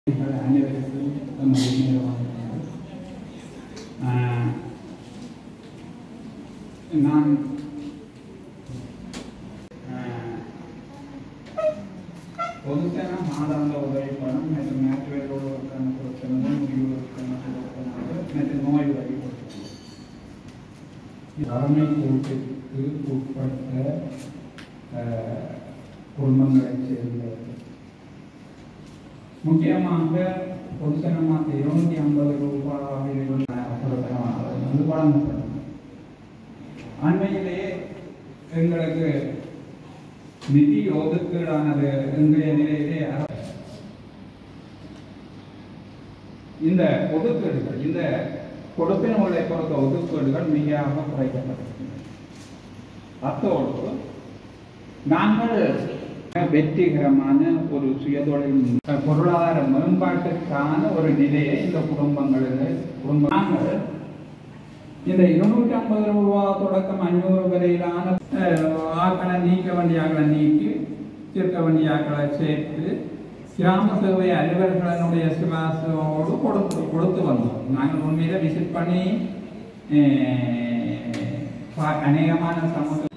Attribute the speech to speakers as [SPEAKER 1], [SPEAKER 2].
[SPEAKER 1] நீங்கள் அனைவருக்கும் எமது நேரமாக நான் ஆஹ், பொதுத்தன மாதாந்த உதவி பணம் மற்றும் மேற்றுவேலோடுவதற்கான கொடுத்தனது முடிவுகளுக்கான கொடுத்தனது மற்றும் நோய் உதவி கொடுத்தனது
[SPEAKER 2] வறுமை கோட்டிற்கு உட்பட்ட அஹ், குடும்பங்களைச் சேர்ந்தவர்கள் முக்கியமாக பொதுத்தனமாக இருநூத்தி ஐம்பது ரூபாயில் பொதுத்தனமாக வந்து வழங்கப்படும் அண்மையிலே எங்களுக்கு நிதி ஒதுக்கீடானது எங்களுடைய நிலையிலே அர- இந்த ஒதுக்கீடுகள் இந்த கொடுப்பினங்களை பொறுத்த ஒதுக்கீடுகள் மிகையாக குறைக்கப்பட்டிருக்கின்றன அத்தோடு நாங்கள் வெற்றிகரமான ஒரு சுயதொழில் பொருளாதார மேம்பாட்டுக்கான ஒரு நிலையை இந்த குடும்பங்களுக்கு குடும்ப நாங்கள் இந்த இருநூற்றி ஐம்பது ரூபா தொடக்கம் அஞ்சூறு வரையிலான அஹ், ஆக்களை நீக்க வேண்டிய ஆக்களை நீக்கி சேர்க்க வேண்டிய ஆக்களை சேர்த்து கிராம சேவை அலுவலர்களுடைய சிவாசோடு கொடுத்து கொடுத்து வந்தோம் நாங்கள் உண்மையில விசிட் பண்ணி அஹ், பா- அநேகமான சமூக